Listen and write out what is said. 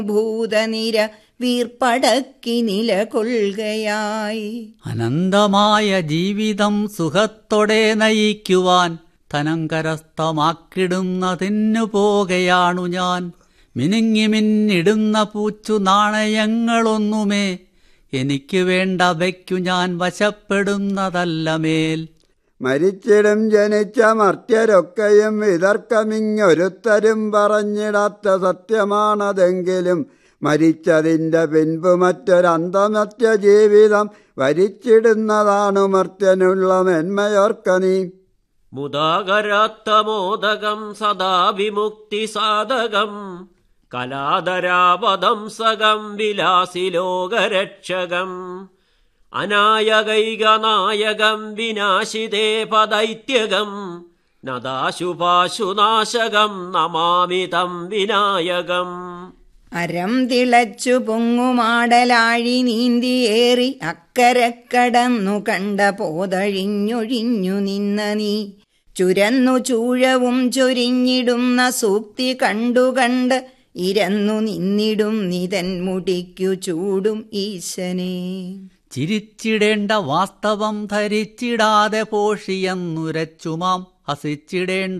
ഭൂതനിര വീർപ്പടക്കി നിലകൊള്ളുകയായി അനന്തമായ ജീവിതം സുഖത്തോടെ നയിക്കുവാൻ ധനം കരസ്ഥമാക്കിടുന്നതിനു പോകയാണു ഞാൻ മിനുങ്ങി മിന്നിടുന്ന പൂച്ചു നാണയങ്ങളൊന്നുമേ എനിക്ക് വേണ്ട വയ്ക്കു ഞാൻ വശപ്പെടുന്നതല്ല മേൽ മരിച്ചിടും ജനിച്ച മർത്യരൊക്കെയും വിതർക്കമിങ്ങൊരുത്തരും പറഞ്ഞിടാത്ത സത്യമാണതെങ്കിലും മരിച്ചതിന്റെ പിൻപ് മറ്റൊരന്തമത്യ ജീവിതം വരിച്ചിടുന്നതാണു മർത്യനുള്ള മെന്മയോർക്ക നീ മുദാകരാത്തമോദകം സദാ വിമുക്തി സാധകം കലാധരാപദംസകം വിലാസിലോകരക്ഷകം അനായകൈകനായകം വിനാശിതേ പദൈത്യകം നദാശുപാശുനാശകം നമാമിതം വിനായകം അരം തിളച്ചു പൊങ്ങുമാടലാഴി നീന്തിയേറി അക്കരക്കടന്നു കണ്ട പോതഴിഞ്ഞൊഴിഞ്ഞു നിന്ന നീ ചുരന്നു ചൂഴവും ചൊരിഞ്ഞിടുന്ന സൂക്തി കണ്ടു കണ്ട് ഇരന്നു നിന്നിടും നിതൻ മുടിക്കു ചൂടും ഈശനെ ചിരിച്ചിടേണ്ട വാസ്തവം ധരിച്ചിടാതെ പോഷിയെന്നുരച്ചുമാം ഹസിച്ചിടേണ്ട